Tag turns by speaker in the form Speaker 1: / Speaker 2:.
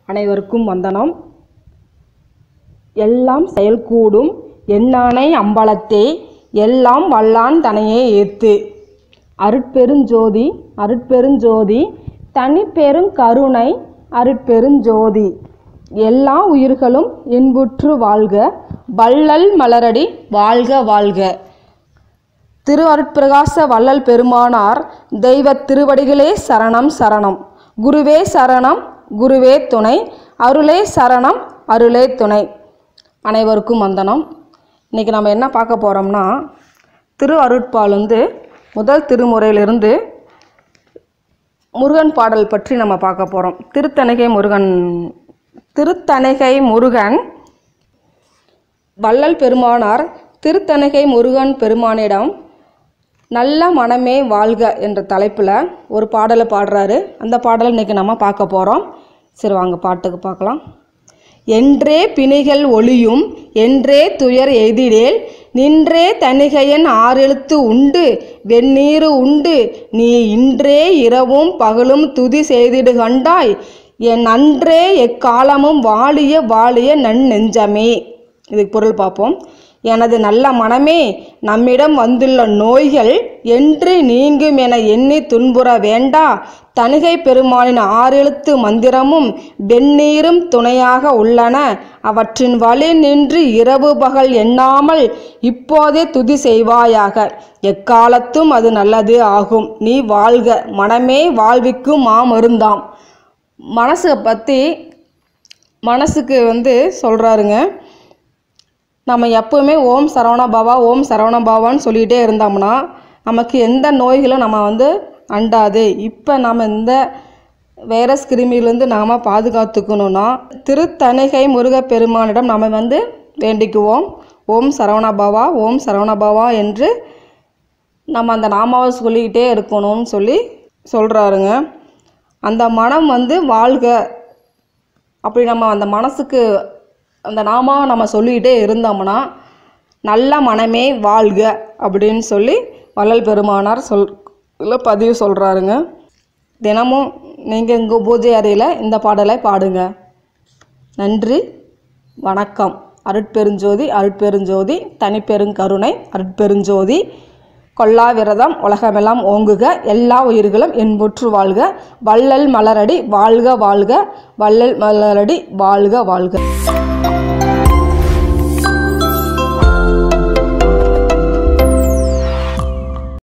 Speaker 1: அனைவருக்கும் வந்தனம் எல்லாம் செயல்கூடும் எண்ணானை அம்பலத்தே எல்லாம் வல்லான் தனையே ஏத்து அருட்பெருஞ்சோதி அருட்பெருஞ்சோதி தனிப்பெருங் கருணை அருட்பெருஞ்சோதி எல்லா உயிர்களும் இன்புற்று வாழ்க வள்ளல் மலரடி வாழ்க வாழ்க திரு அருட்பிரகாச வள்ளல் பெருமானார் தெய்வ திருவடிகளே சரணம் சரணம் குருவே சரணம் குருவே துணை அருளே சரணம் அருளே துணை அனைவருக்கும் வந்தனம் இன்றைக்கி நம்ம என்ன பார்க்க போகிறோம்னா திரு அருட்பால் வந்து முதல் திருமுறையிலிருந்து முருகன் பாடல் பற்றி நம்ம பார்க்க போகிறோம் திருத்தணிகை முருகன் திருத்தணிகை முருகன் வள்ளல் பெருமானார் திருத்தணிகை முருகன் பெருமானிடம் நல்ல மனமே வாழ்க என்ற தலைப்பில் ஒரு பாடலை பாடுறாரு அந்த பாடலை இன்றைக்கி நம்ம பார்க்க போகிறோம் சரி வாங்க பாட்டுக்கு பார்க்கலாம் என்றே பிணிகள் ஒளியும் என்றே துயர் எய்திடேல் நின்றே தணிகையன் ஆறெழுத்து உண்டு வெந்நீரு உண்டு நீ இன்றே இரவும் பகலும் துதி செய்திடு கண்டாய் என் அன்றே எக்காலமும் வாழிய வாழிய நன்னெஞ்சமே இதுக்கு பொருள் பார்ப்போம் எனது நல்ல மனமே நம்மிடம் வந்துள்ள நோய்கள் என்று நீங்கும் என எண்ணி துன்புற வேண்டா தணிகை பெருமானின் ஆறெழுத்து மந்திரமும் வெந்நீரும் துணையாக உள்ளன அவற்றின் வழி நின்று இரவு பகல் எண்ணாமல் இப்போதே துதி செய்வாயாக எக்காலத்தும் அது நல்லது ஆகும் நீ வாழ்க மனமே வாழ்விக்கும் மாமருந்தாம் மனசை பற்றி மனசுக்கு வந்து சொல்கிறாருங்க நம்ம எப்போவுமே ஓம் சரவண பவா ஓம் சரவண பவான்னு சொல்லிகிட்டே இருந்தோம்னா நமக்கு எந்த நோய்களும் நம்ம வந்து அண்டாது இப்போ நம்ம இந்த வைரஸ் கிருமியிலேருந்து நாம் பாதுகாத்துக்கணும்னா திருத்தணிகை முருகப்பெருமானிடம் நம்ம வந்து வேண்டிக்குவோம் ஓம் சரவண பவா ஓம் சரவண பவா என்று நம்ம அந்த நாமாவை சொல்லிக்கிட்டே இருக்கணும்னு சொல்லி சொல்கிறாருங்க அந்த மனம் வந்து வாழ்க அப்படி நம்ம அந்த மனசுக்கு அந்த நாமாவை நம்ம சொல்லிக்கிட்டே இருந்தோம்னா நல்ல மனமே வாழ்க அப்படின்னு சொல்லி வள்ளல் பெருமானார் சொல் இல்லை பதிவு சொல்கிறாருங்க தினமும் நீங்கள் உங்கள் பூஜை அறையில் இந்த பாடலை பாடுங்க நன்றி வணக்கம் அருட்பெருஞ்சோதி அருட்பெருஞ்சோதி தனிப்பெருங்கருணை அருட்பெருஞ்சோதி கொல்லா விரதம் உலகமெல்லாம் ஓங்குக எல்லா உயிர்களும் என்புற்று வாழ்க வள்ளல் மலரடி வாழ்க வாழ்க வள்ளல் மலரடி வாழ்க வாழ்க